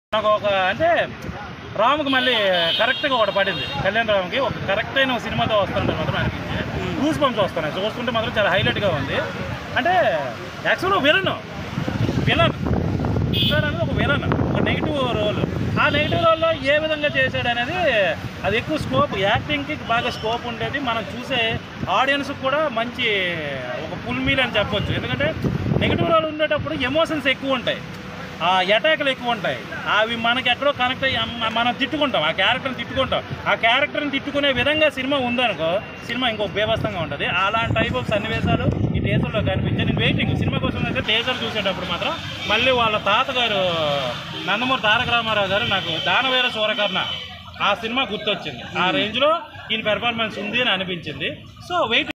నాకు ఒక అంటే రాముకి మళ్ళీ కరెక్ట్గా ఒకటి పడింది కళ్యాణ్ రామ్కి ఒక కరెక్ట్ అయిన ఒక సినిమాతో వస్తుంటే మాత్రం అనిపించింది గూస్ బంప్స్ వస్తున్నాయి చూస్తుంటే మాత్రం చాలా హైలైట్గా ఉంది అంటే యాక్చువల్గా విలన్ విలన్ సార్ అనేది ఒక విలన్ ఒక నెగిటివ్ రోల్ ఆ నెగిటివ్ రోల్లో ఏ విధంగా చేశాడు అనేది అది ఎక్కువ స్కోప్ యాక్టింగ్కి బాగా స్కోప్ ఉండేది మనం చూసే ఆడియన్స్ కూడా మంచి ఒక ఫుల్ మీల్ అని చెప్పొచ్చు ఎందుకంటే నెగిటివ్ రోల్ ఉండేటప్పుడు ఎమోషన్స్ ఎక్కువ ఉంటాయి ఆ అటాక్లు ఎక్కువ ఉంటాయి అవి మనకి ఎక్కడో కనెక్ట్ అయ్యి అమ్మ- మనం తిట్టుకుంటాం ఆ క్యారెక్టర్ని తిట్టుకుంటాం ఆ క్యారెక్టర్ని తిట్టుకునే విధంగా సినిమా ఉందనుకో సినిమా ఇంకో బేభత్సంగా ఉంటుంది అలాంటి టైప్ ఆఫ్ సన్నివేశాలు ఈ టేజర్లో కనిపించాయి నేను వెయిటింగ్ సినిమా కోసం అయితే టేజర్ చూసేటప్పుడు మాత్రం మళ్ళీ వాళ్ళ తాతగారు నందమూరి తారక రామారావు గారు నాకు దానవీర సూరకర్ణ ఆ సినిమా గుర్తొచ్చింది ఆ రేంజ్లో ఈయన పెర్ఫార్మెన్స్ ఉంది అని అనిపించింది సో వెయిట్